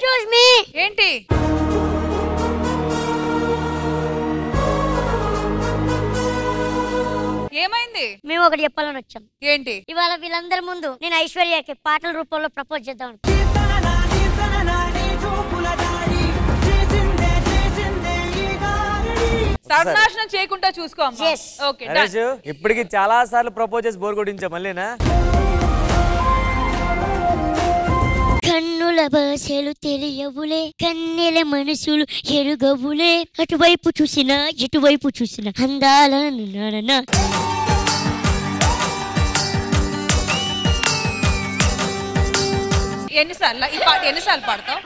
Excuse me ఏంటి ఏమైంది మేము ఒకటి చెప్పాలని వచ్చాం ఏంటి ఇవాళ వీళ్ళందరి ముందు నేను ఐశ్వర్యకి పాటల రూపంలో ప్రపోజ్ చేద్దాం సర్వనాశనం చేయకుండా చూసుకో అమ్మా Yes. Okay done. నరేష్ ఇప్పటికి చాలా సార్లు ప్రపోజ్ చేసి బోర్ కొట్టించా మళ్ళీనా కన్నుల భాషలు తెలియవులే కన్నెల మనసులు ఎరుగవులే అటువైపు చూసినా ఇటువైపు చూసినా అందాల నడన ఎన్నిసార్లు ఈ పాట ఎన్నిసార్లు పాడతావు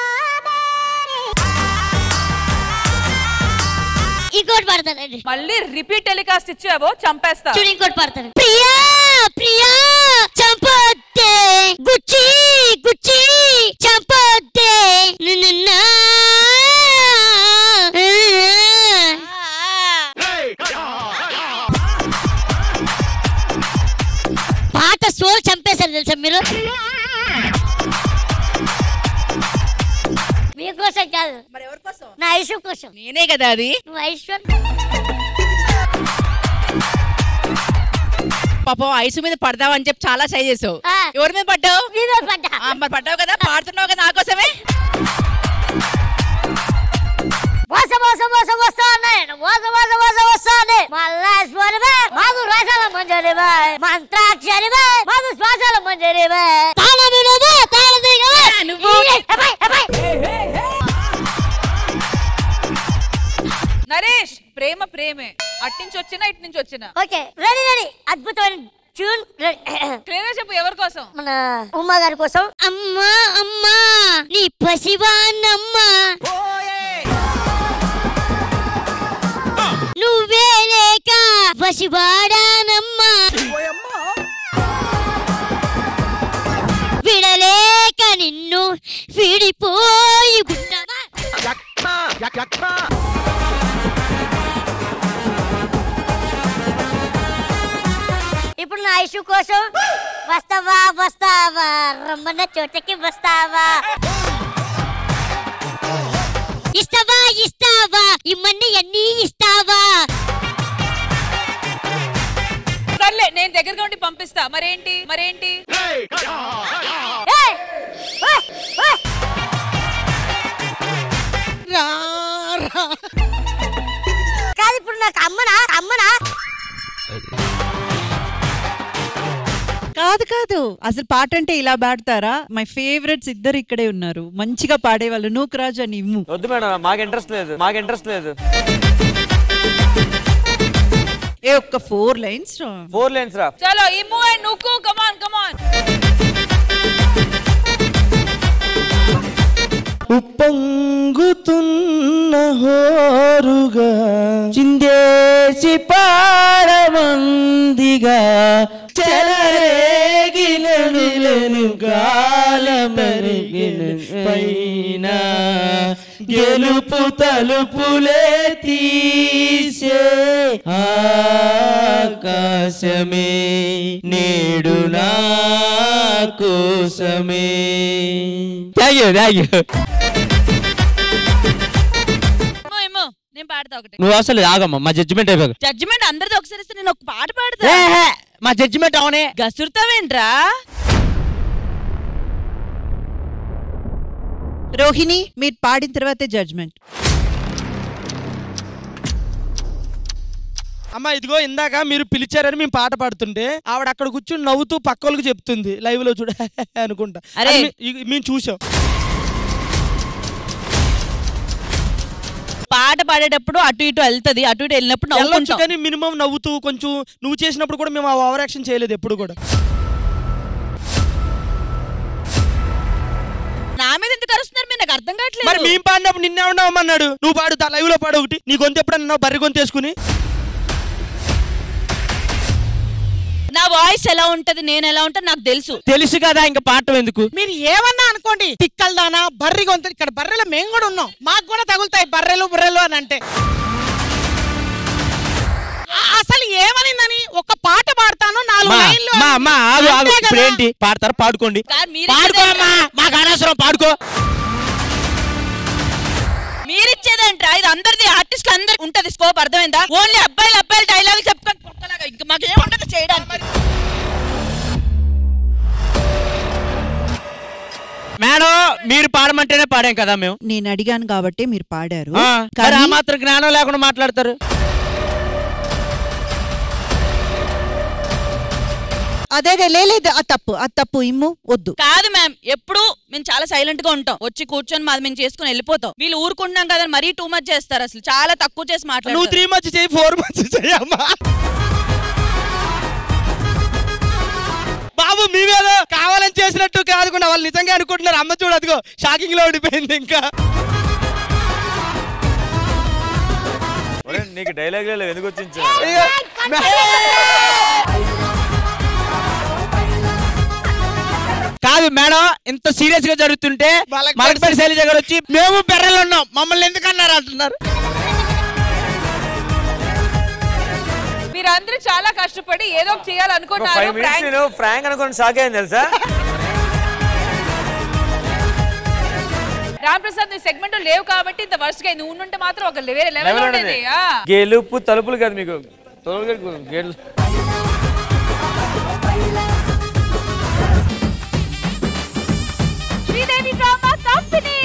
ఇంకోటి పడతానండి మళ్ళీ రిపీట్ టెలికాస్ట్ ఇచ్చావో చంపేస్తా చూడు ఇంకోటి పడతాను ప్రియా ప్రియా చంపొద్దే గుచ్చి గుచ్చి చంపొద్దే నిన్న పాట సోల్ చంపేశారు తెలుసా మీరు మీకోసం కాదు మరి ఎవరి కోసం నా ఐశ్వర్య కోసం నేనే కదా అది నువ్వు ఐశ్వర్య పాపం ఐసు మీద పడదామని చెప్పి చాలా ట్రై చేసావు ఆ. ఎవరి మీద పడ్డావు మీద పడ్డా ఆ, మరి పడ్డావు కదా పాడుతున్నావు కదా నా కోసమే మోస మోస మోస వస్తా నేను మోస మోస మోస వస్తానే మల్లేశ్వరివే మాకు రాసాల మంజరివే మంత్రాక్షరివే మాకు శ్వాసాల మంజరివే తాళ వినవే తాళ దిగవే నువ్వు. ఎపై, ఎపై. నరేష్ ప్రేమ ప్రేమే అట్నుంచి వచ్చినా ఇటు నుంచి వచ్చినా ఓకే రెడీ రెడీ అద్భుతమైన ట్యూన్ రెడీ. క్లియర్ గా చెప్పు ఎవరి కోసం మన ఉమ్మ గారి కోసం అమ్మా అమ్మా నీ పసివానమ్మా నువ్వే లేక పసివాడానమ్మా విడలేక నిన్ను విడిపోయి ఉంటావా ఇప్పుడు నా ఇష్యూ కోసం వస్తావా వస్తావా రమ్మన్న చోటకి వస్తావా ఇస్తావా ఇస్తావా ఇమ్మన్ని అన్ని ఇస్తావా సర్లే నేను దగ్గరగా ఉండి పంపిస్తా మరేంటి మరేంటి ఏయ్! ఏయ్! ఏయ్! కాదు ఇప్పుడు నాకు అమ్మనా అమ్మనా కాదు కాదు అసలు పాట అంటే ఇలా పాడతారా మై ఫేవరెట్స్ ఇద్దరు ఇక్కడే ఉన్నారు మంచిగా పాడేవాళ్ళు నూక్ రాజ్ అని ఇమ్ము వద్దు మేడం మాకు ఇంట్రెస్ట్ లేదు మాకు ఇంట్రెస్ట్ లేదు ఏ ఒక్క ఫోర్ లైన్స్ ఫోర్ లైన్స్ రా చలో ఇమ్ము అండ్ నుక్కు కమాన్ కమాన్ ఉప్పొంగుతున్న హోరుగా చిందేసి పాడమందిగా చెలరేగిలను గాలమరిగిన పైన గెలుపు తలుపులే తీసే ఆకాశమే నేడు నా కోసమే థ్యాంక్ యూ థ్యాంక్ యూ ఏమో, ఏమో నేను పాడతా ఒకటి నువ్వు అసలు ఆగమ్మా మా జడ్జిమెంట్ అయిపోయాక జడ్జిమెంట్ అందరిది ఒకసారి ఇస్తే నేను ఒక పాట పాడతా మా జడ్జిమెంట్ అవునే గసురుతావేంట్రా రోహిణి మీరు పాడిన తర్వాతే జడ్జ్మెంట్ అమ్మ ఇదిగో ఇందాక మీరు పిలిచారని మేము పాట పాడుతుంటే ఆవిడ అక్కడ కూర్చుని నవ్వుతూ పక్కోళ్ళకి చెప్తుంది లైవ్ లో చూడ అనుకుంటా అరే. అది మీ- ఇ- మేము చూసాం పాట పాడేటప్పుడు అటు ఇటు వెళ్తది అటు ఇటు వెళ్ళినప్పుడు వెళ్ళొచ్చు నవ్వుకుంటాం కానీ మినిమం నవ్వుతూ కొంచెం నువ్వు చేసినప్పుడు కూడా మేము ఆ ఓవర్ యాక్షన్ చేయలేదు ఎప్పుడు కూడా నా మీద ఎందుకు అరుస్తున్నారు మీరు నాకు అర్థం మరి కావట్లేదు మేము పాడినప్పుడు నిన్నే ఉండమన్నాడు నువ్వు పాడు లైవ్ లో పాడు ఒకటి నీ గొంతు ఎప్పుడన్నా బర్రె గొంతు వేసుకుని నా వాయిస్ ఎలా ఉంటది నేను ఎలా ఉంటా నాకు తెలుసు తెలుసు కదా ఇంకా పాడటం ఎందుకు మీరు ఏమన్నా అనుకోండి తిక్కల దానా బర్రి గొంతు ఇక్కడ బర్రెలు మేము కూడా ఉన్నాం మాకు కూడా తగులుతాయి బర్రెలు బుర్రెలు అని అంటే ఆ- అసలు ఏమనిందని ఒక పాట పాడతాను నాలుగు మా లైన్లు మా అని- అమ్మ ఆగు ఆగు అంతే ఇప్పుడు కదా. ఏంటి పాడతారు పాడుకోండి కాదు, మీరే పాడుకో కదా అమ్మా మాకు అనవసరం పాడుకో మీరు ఇచ్చేదేంట్రా ఇది అందరిది ఆర్టిస్ట్ అందరికి ఉంటది స్కోప్ అర్థమైందా ఓన్లీ అబ్బాయిలు అబ్బాయిలు డైలాగ్ చెప్పుకొని కుక్కలాగా ఇంకా మాకు ఏముంటది చేయడానికి మేడం మీరు పాడమంటేనే పాడాం కదా మేము నేను అడిగాను కాబట్టి మీరు పాడారు ఆ, మరి కానీ ఆ మాత్రం జ్ఞానం లేకుండా మాట్లాడతారు అదే అదే లేదు ఆ తప్పు ఆ తప్పు ఇమ్ము వద్దు కాదు మ్యామ్ ఎప్పుడు మేము చాలా సైలెంట్ గా ఉంటాం వచ్చి కూర్చొని మాది మేము చేసుకుని వెళ్ళిపోతాం వీళ్ళు ఊరుకుంటున్నాం కదా మరీ టూ మచ్ చేస్తారు అసలు చాలా తక్కువ చేసి నువ్వు మాట్లాడుతారు త్రీ మంత్స్ చేయి ఫోర్ మంత్స్ చేయమ్మా బాబు మీవేదో కావాలని చేసినట్టు కాదుకుండా వాళ్ళు నిజంగా అనుకుంటున్నారు అమ్మ చూడు అదిగో షాకింగ్ లో ఉండిపోయింది ఇంకా ఒరేయ్, నీకు డైలాగ్ లేదు ఎందుకు వచ్చించు ఇగో, కాదు మేడం ఇంత సీరియస్ గా జరుగుతుంటే మలకపేట శైలజ గారు వచ్చి మేము బెర్రలు ఉన్నాం మమ్మల్ని ఎందుకు అన్నారు అంటున్నారు మీరందరూ చాలా కష్టపడి ఏదో ఒకటి చేయాలనుకున్నారు ఫైవ్ మినిట్స్ prank. నేను ఫ్రాంక్ అనుకుని షాక్ అయింది తెలుసా రామ్ ప్రసాద్ నీ సెగ్మెంట్ లేవు కాబట్టి ఇంత వర్స్ట్ గా నువ్వు ఉంటే మాత్రం ఒక వేరే లెవెల్ Level ఉండేది ఉండేది. ఆ. గెలుపు తలుపులు కాదు మీకు తలుపులు గేట్లు శ్రీదేవి డ్రామా కంపెనీ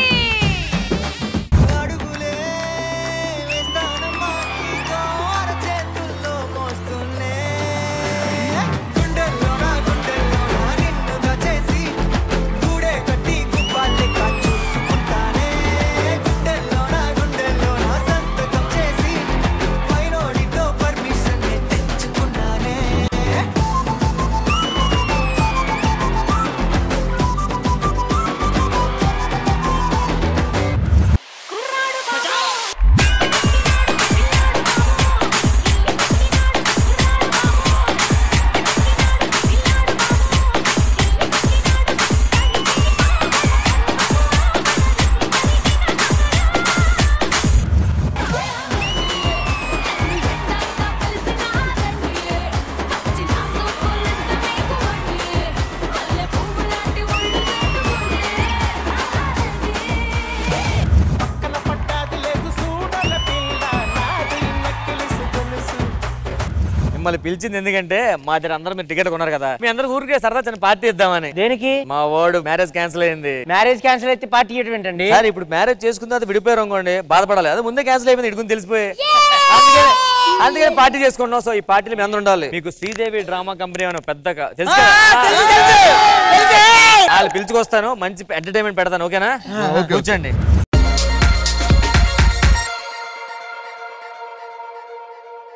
మిమ్మల్ని పిలిచింది ఎందుకంటే మా దగ్గర అందరూ మీరు టికెట్ కొన్నారు కదా మీ అందరూ ఊరికే సరదా చిన్న పార్టీ ఇద్దామని దేనికి మా వాడు మ్యారేజ్ క్యాన్సిల్ అయింది మ్యారేజ్ క్యాన్సిల్ అయితే పార్టీ ఏంటండి సార్ ఇప్పుడు మ్యారేజ్ చేసుకున్న తర్వాత విడిపోయారు అనుకోండి బాధపడాలి అదే ముందే క్యాన్సిల్ అయిపోయింది ఇడుకుని తెలిసిపోయి అందుకని అందుకని పార్టీ చేసుకున్నాం సో ఈ పార్టీలో మీ అందరూ ఉండాలి మీకు శ్రీదేవి డ్రామా కంపెనీ అని పెద్ద క- తెలుసు కదా? వాళ్ళు పిలుచుకొస్తాను మంచి ఎంటర్టైన్మెంట్ పెడతాను ఓకేనా కూర్చోండి